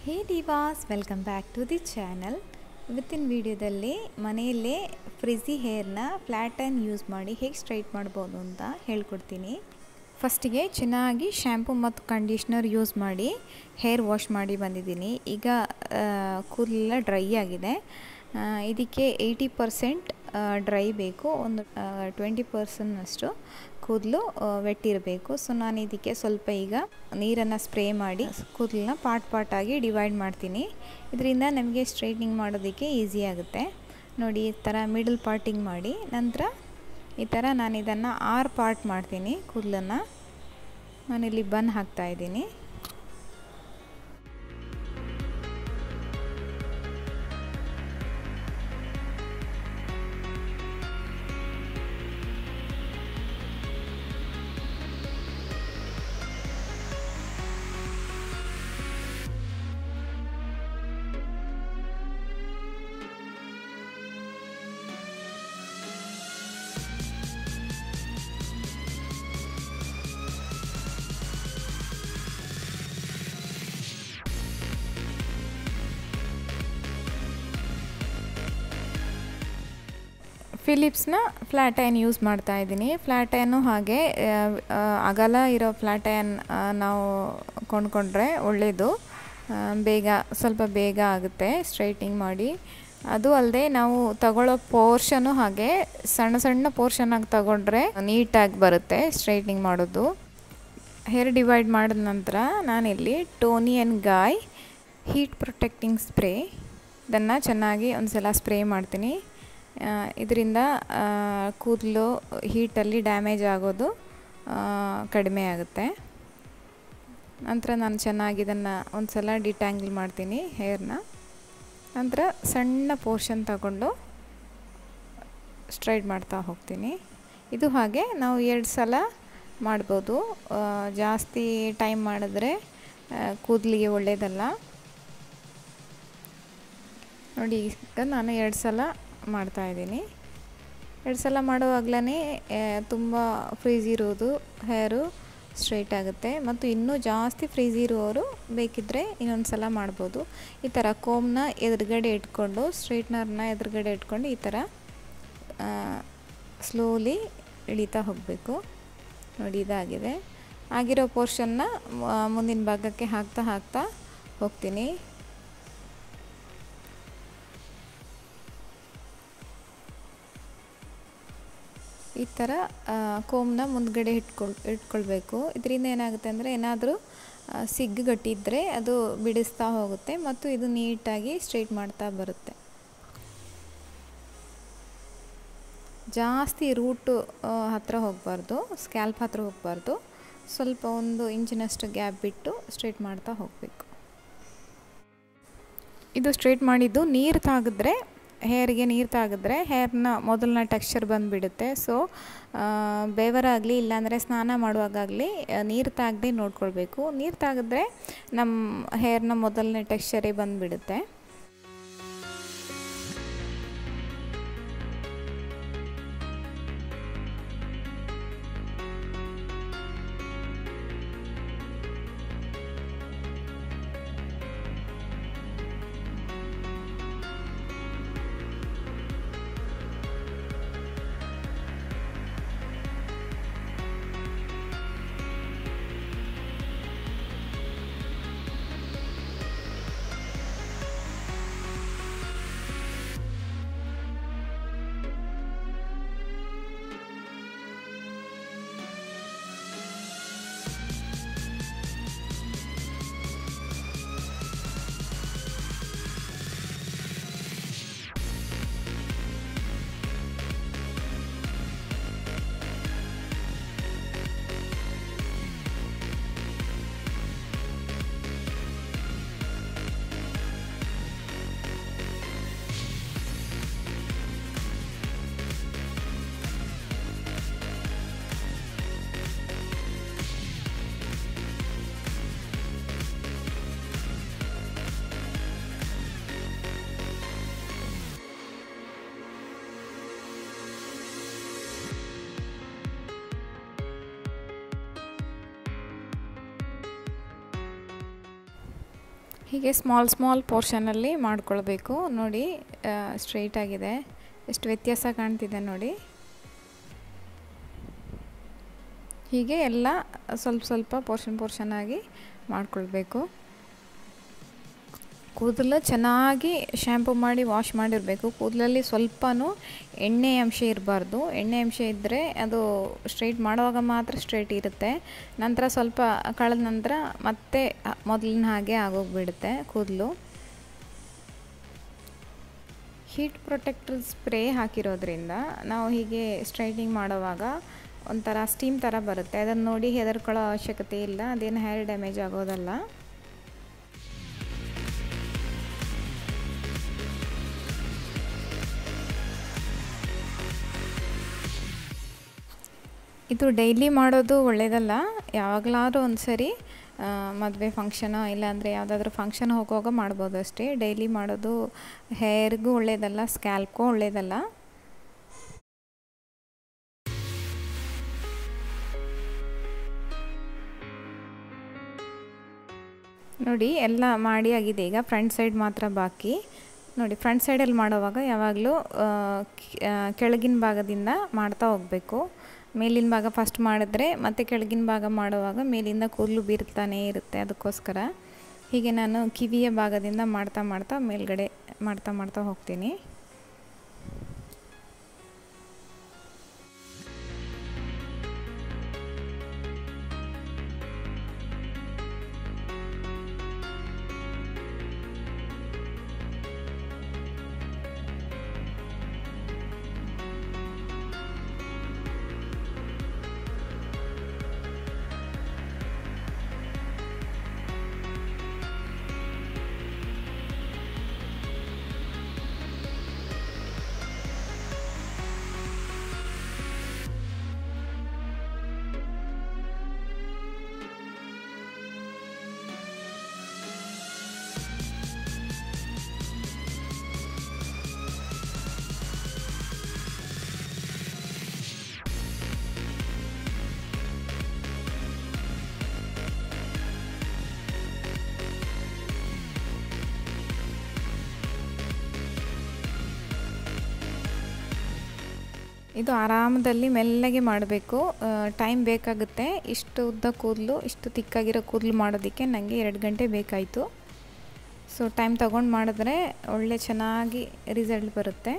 hey divas welcome back to the channel ಇವತ್ತಿನ ವಿಡಿಯೋದಲ್ಲಿ ಮನೆಯಲ್ಲೇ ಫ್ರಿಝಿ ಹೇರ್ನ ಫ್ಲ್ಯಾಟನ್ ಯೂಸ್ ಮಾಡಿ ಹೇಗೆ ಸ್ಟ್ರೈಟ್ ಮಾಡ್ಬೋದು ಅಂತ ಹೇಳ್ಕೊಡ್ತೀನಿ ಫಸ್ಟಿಗೆ ಚೆನ್ನಾಗಿ ಶ್ಯಾಂಪು ಮತ್ತು ಕಂಡೀಷ್ನರ್ ಯೂಸ್ ಮಾಡಿ ಹೇರ್ ವಾಶ್ ಮಾಡಿ ಬಂದಿದ್ದೀನಿ ಈಗ ಕೂದಲೆಲ್ಲ ಡ್ರೈ ಆಗಿದೆ ಇದಕ್ಕೆ ಏಯ್ಟಿ ಪರ್ಸೆಂಟ್ ಡ್ರೈ ಬೇಕು ಒಂದು ಟ್ವೆಂಟಿ ಪರ್ಸೆಂಟ್ನಷ್ಟು ಕೂದಲು ವೆಟ್ ಇರಬೇಕು ಸೊ ನಾನು ಇದಕ್ಕೆ ಸ್ವಲ್ಪ ಈಗ ನೀರನ್ನು ಸ್ಪ್ರೇ ಮಾಡಿ ಕೂದಲನ್ನ ಪಾರ್ಟ್ ಪಾರ್ಟಾಗಿ ಡಿವೈಡ್ ಮಾಡ್ತೀನಿ ಇದರಿಂದ ನಮಗೆ ಸ್ಟ್ರೈಟ್ನಿಂಗ್ ಮಾಡೋದಕ್ಕೆ ಈಸಿ ಆಗುತ್ತೆ ನೋಡಿ ಈ ಥರ ಮಿಡಲ್ ಪಾರ್ಟಿಂಗ್ ಮಾಡಿ ನಂತರ ಈ ಥರ ನಾನು ಇದನ್ನು ಆರು ಪಾರ್ಟ್ ಮಾಡ್ತೀನಿ ಕೂದಲನ್ನು ನಾನಿಲ್ಲಿ ಬನ್ ಹಾಕ್ತಾಯಿದ್ದೀನಿ ಫಿಲಿಪ್ಸ್ನ ಫ್ಲ್ಯಾಟ್ ಐನ್ ಯೂಸ್ ಮಾಡ್ತಾ ಇದ್ದೀನಿ ಫ್ಲ್ಯಾಟ್ ಐನು ಹಾಗೆ ಅಗಲ ಇರೋ ಫ್ಲ್ಯಾಟ್ ಐನ್ ನಾವು ಕೊಂಡ್ಕೊಂಡ್ರೆ ಒಳ್ಳೆಯದು ಬೇಗ ಸ್ವಲ್ಪ ಬೇಗ ಆಗುತ್ತೆ ಸ್ಟ್ರೈಟಿಂಗ್ ಮಾಡಿ ಅದು ಅಲ್ಲದೆ ನಾವು ತಗೊಳ್ಳೋ ಪೋರ್ಷನು ಹಾಗೆ ಸಣ್ಣ ಸಣ್ಣ ಪೋರ್ಷನಾಗಿ ತಗೊಂಡ್ರೆ ನೀಟಾಗಿ ಬರುತ್ತೆ ಸ್ಟ್ರೈಟ್ನಿಂಗ್ ಮಾಡೋದು ಹೇರ್ ಡಿವೈಡ್ ಮಾಡಿದ ನಂತರ ನಾನಿಲ್ಲಿ Tony and Guy heat protecting spray ಇದನ್ನು ಚೆನ್ನಾಗಿ ಒಂದು ಸಲ ಸ್ಪ್ರೇ ಮಾಡ್ತೀನಿ ಇದರಿಂದ ಕೂದಲು ಹೀಟಲ್ಲಿ ಡ್ಯಾಮೇಜ್ ಆಗೋದು ಕಡಿಮೆ ಆಗುತ್ತೆ ನಂತರ ನಾನು ಚೆನ್ನಾಗಿ ಇದನ್ನು ಒಂದು ಸಲ ಡಿಟ್ಯಾಂಗಲ್ ಮಾಡ್ತೀನಿ ಹೇರ್ನ ನಂತರ ಸಣ್ಣ ಪೋರ್ಷನ್ ತಗೊಂಡು ಸ್ಟ್ರೈಟ್ ಮಾಡ್ತಾ ಹೋಗ್ತೀನಿ ಇದು ಹಾಗೆ ನಾವು ಎರಡು ಸಲ ಮಾಡ್ಬೋದು ಜಾಸ್ತಿ ಟೈಮ್ ಮಾಡಿದ್ರೆ ಕೂದಲಿಗೆ ಒಳ್ಳೆಯದಲ್ಲ ನೋಡಿ ಈಗ ನಾನು ಎರಡು ಸಲ ಮಾಡ್ತಾಯಿದ್ದೀನಿ ಎರಡು ಸಲ ಮಾಡುವಾಗಲೇ ತುಂಬ ಫ್ರೀಸ್ ಇರೋದು ಹೇರು ಸ್ಟ್ರೈಟ್ ಆಗುತ್ತೆ ಮತ್ತು ಇನ್ನೂ ಜಾಸ್ತಿ ಫ್ರೀಸ್ ಇರುವವರು ಬೇಕಿದ್ದರೆ ಇನ್ನೊಂದು ಸಲ ಮಾಡ್ಬೋದು ಈ ಥರ ಕೋಮ್ನ ಎದುರುಗಡೆ ಇಟ್ಕೊಂಡು ಸ್ಟ್ರೈಟ್ನರ್ನ ಎದುರುಗಡೆ ಇಟ್ಕೊಂಡು ಈ ಥರ ಸ್ಲೋಲಿ ಇಳಿತಾ ಹೋಗಬೇಕು ನೋಡಿ ಇದಾಗಿದೆ ಆಗಿರೋ ಪೋರ್ಷನ್ನ ಮುಂದಿನ ಭಾಗಕ್ಕೆ ಹಾಕ್ತಾ ಹಾಕ್ತಾ ಹೋಗ್ತೀನಿ ಈ ಥರ ಕೋಮ್ನ ಮುಂದ್ಗಡೆ ಇಟ್ಕೊಳ್ ಇಟ್ಕೊಳ್ಬೇಕು ಇದರಿಂದ ಏನಾಗುತ್ತೆ ಅಂದರೆ ಏನಾದರೂ ಸಿಗ್ಗುಗಟ್ಟಿದ್ರೆ ಅದು ಬಿಡಿಸ್ತಾ ಹೋಗುತ್ತೆ ಮತ್ತು ಇದು ನೀಟಾಗಿ ಸ್ಟ್ರೈಟ್ ಮಾಡ್ತಾ ಬರುತ್ತೆ ಜಾಸ್ತಿ ರೂಟು ಹತ್ತಿರ ಹೋಗಬಾರ್ದು ಸ್ಕ್ಯಾಲ್ಪ್ ಹತ್ರ ಹೋಗಬಾರ್ದು ಸ್ವಲ್ಪ ಒಂದು ಇಂಚಿನಷ್ಟು ಗ್ಯಾಪ್ ಬಿಟ್ಟು ಸ್ಟ್ರೈಟ್ ಮಾಡ್ತಾ ಹೋಗಬೇಕು ಇದು ಸ್ಟ್ರೈಟ್ ಮಾಡಿದ್ದು ನೀರು ತಾಗಿದ್ರೆ ಹೇರ್ಗೆ ನೀರು ತಾಗಿದ್ರೆ ಹೇರ್ನ ಮೊದಲನ ಟೆಕ್ಸ್ಚರ್ ಬಂದುಬಿಡುತ್ತೆ ಸೊ ಬೇವರಾಗಲಿ ಇಲ್ಲಾಂದರೆ ಸ್ನಾನ ಮಾಡುವಾಗಲಿ ನೀರು ತಾಗದೆ ನೋಡ್ಕೊಳ್ಬೇಕು ನೀರು ತಾಗಿದ್ರೆ ನಮ್ಮ ಹೇರ್ನ ಮೊದಲನೇ ಟೆಕ್ಸ್ಚರೇ ಬಂದುಬಿಡುತ್ತೆ ಹೀಗೆ ಸ್ಮಾಲ್ ಸ್ಮಾಲ್ ಪೋರ್ಷನಲ್ಲಿ ಮಾಡ್ಕೊಳ್ಬೇಕು ನೋಡಿ ಸ್ಟ್ರೈಟ್ ಆಗಿದೆ ಎಷ್ಟು ವ್ಯತ್ಯಾಸ ಕಾಣ್ತಿದೆ ನೋಡಿ ಹೀಗೆ ಎಲ್ಲ ಸ್ವಲ್ಪ ಸ್ವಲ್ಪ ಪೋರ್ಷನ್ ಪೋರ್ಷನ್ ಆಗಿ ಮಾಡ್ಕೊಳ್ಬೇಕು ಕೂದಲು ಚೆನ್ನಾಗಿ ಶ್ಯಾಂಪು ಮಾಡಿ ವಾಶ್ ಮಾಡಿರಬೇಕು ಕೂದಲಲ್ಲಿ ಸ್ವಲ್ಪನೂ ಎಣ್ಣೆ ಅಂಶ ಇರಬಾರ್ದು ಎಣ್ಣೆ ಅಂಶ ಇದ್ದರೆ ಅದು ಸ್ಟ್ರೈಟ್ ಮಾಡುವಾಗ ಮಾತ್ರ ಸ್ಟ್ರೈಟ್ ಇರುತ್ತೆ ನಂತರ ಸ್ವಲ್ಪ ಕಳೆದ ನಂತರ ಮತ್ತೆ ಮೊದಲಿನ ಹಾಗೆ ಆಗೋಗ್ಬಿಡುತ್ತೆ ಕೂದಲು ಹೀಟ್ ಪ್ರೊಟೆಕ್ಟರ್ ಸ್ಪ್ರೇ ಹಾಕಿರೋದ್ರಿಂದ ನಾವು ಹೀಗೆ ಸ್ಟ್ರೈಟಿಂಗ್ ಮಾಡುವಾಗ ಒಂಥರ ಸ್ಟೀಮ್ ಥರ ಬರುತ್ತೆ ಅದನ್ನು ನೋಡಿ ಹೆದರ್ಕೊಳ್ಳೋ ಅವಶ್ಯಕತೆ ಇಲ್ಲ ಅದೇನು ಹೇರ್ ಡ್ಯಾಮೇಜ್ ಆಗೋದಲ್ಲ ಇದು ಡೈಲಿ ಮಾಡೋದು ಒಳ್ಳೆಯದಲ್ಲ ಯಾವಾಗಲಾದ್ರೂ ಒಂದು ಸರಿ ಮದುವೆ ಫಂಕ್ಷನೋ ಇಲ್ಲಾಂದರೆ ಯಾವುದಾದ್ರೂ ಫಂಕ್ಷನ್ ಹೋಗುವಾಗ ಮಾಡ್ಬೋದು ಅಷ್ಟೇ ಡೈಲಿ ಮಾಡೋದು ಹೇರ್ಗೂ ಒಳ್ಳೆಯದಲ್ಲ ಸ್ಕ್ಯಾಲ್ಪ್ಗೂ ಒಳ್ಳೆಯದಲ್ಲ ನೋಡಿ ಎಲ್ಲ ಮಾಡಿ ಆಗಿದೆ ಈಗ ಫ್ರಂಟ್ ಸೈಡ್ ಮಾತ್ರ ಬಾಕಿ ನೋಡಿ ಫ್ರಂಟ್ ಸೈಡಲ್ಲಿ ಮಾಡುವಾಗ ಯಾವಾಗಲೂ ಕೆಳಗಿನ ಭಾಗದಿಂದ ಮಾಡ್ತಾ ಹೋಗಬೇಕು ಮೇಲಿನ ಭಾಗ ಫಸ್ಟ್ ಮಾಡಿದ್ರೆ ಮತ್ತೆ ಕೆಳಗಿನ ಭಾಗ ಮಾಡುವಾಗ ಮೇಲಿಂದ ಕೂದಲು ಬೀರ್ತಾನೇ ಇರುತ್ತೆ ಅದಕ್ಕೋಸ್ಕರ ಹೀಗೆ ನಾನು ಕಿವಿಯ ಭಾಗದಿಂದ ಮಾಡ್ತಾ ಮಾಡ್ತಾ ಮೇಲ್ಗಡೆ ಮಾಡ್ತಾ ಮಾಡ್ತಾ ಹೋಗ್ತೀನಿ ಇದು ಆರಾಮದಲ್ಲಿ ಮೆಲ್ಲಗೆ ಮಾಡಬೇಕು ಟೈಮ್ ಬೇಕಾಗುತ್ತೆ ಇಷ್ಟು ಉದ್ದ ಕೂದಲು ಇಷ್ಟು ತಿಕ್ಕಾಗಿರೋ ಕೂದಲು ಮಾಡೋದಕ್ಕೆ ನನಗೆ ಎರಡು ಗಂಟೆ ಬೇಕಾಯಿತು ಸೊ ಟೈಮ್ ತೊಗೊಂಡು ಮಾಡಿದ್ರೆ ಒಳ್ಳೆ ಚೆನ್ನಾಗಿ ರಿಸಲ್ಟ್ ಬರುತ್ತೆ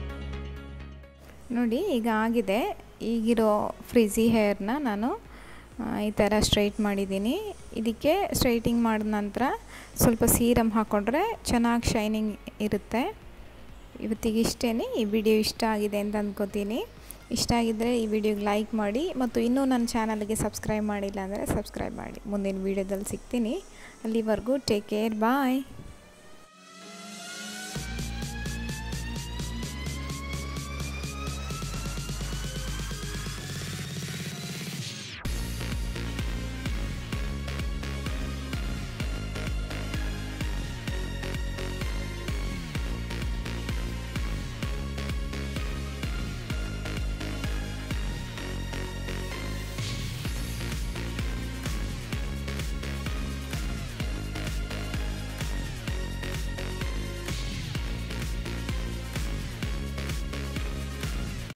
ನೋಡಿ ಈಗ ಆಗಿದೆ ಈಗಿರೋ ಫ್ರಿಝಿ ಹೇರ್ನ ನಾನು ಈ ಥರ ಸ್ಟ್ರೈಟ್ ಮಾಡಿದ್ದೀನಿ ಇದಕ್ಕೆ ಸ್ಟ್ರೈಟಿಂಗ್ ಮಾಡಿದ ನಂತರ ಸ್ವಲ್ಪ ಸೀರಮ್ ಹಾಕ್ಕೊಂಡ್ರೆ ಚೆನ್ನಾಗಿ ಶೈನಿಂಗ್ ಇರುತ್ತೆ ಇವತ್ತಿಗೆ ಇಷ್ಟೇ ಈ ವಿಡಿಯೋ ಇಷ್ಟ ಆಗಿದೆ ಅಂತ ಅಂದ್ಕೋತೀನಿ ಇಷ್ಟ ಆಗಿದ್ದರೆ ಈ ವಿಡಿಯೋಗೆ ಲೈಕ್ ಮಾಡಿ ಮತ್ತು ಇನ್ನೂ ನನ್ನ ಚಾನಲ್ಗೆ ಸಬ್ಸ್ಕ್ರೈಬ್ ಮಾಡಿಲ್ಲ ಅಂದರೆ ಸಬ್ಸ್ಕ್ರೈಬ್ ಮಾಡಿ ಮುಂದಿನ ವೀಡಿಯೋದಲ್ಲಿ ಸಿಗ್ತೀನಿ ಅಲ್ಲಿವರೆಗೂ ಟೇಕ್ ಕೇರ್ ಬಾಯ್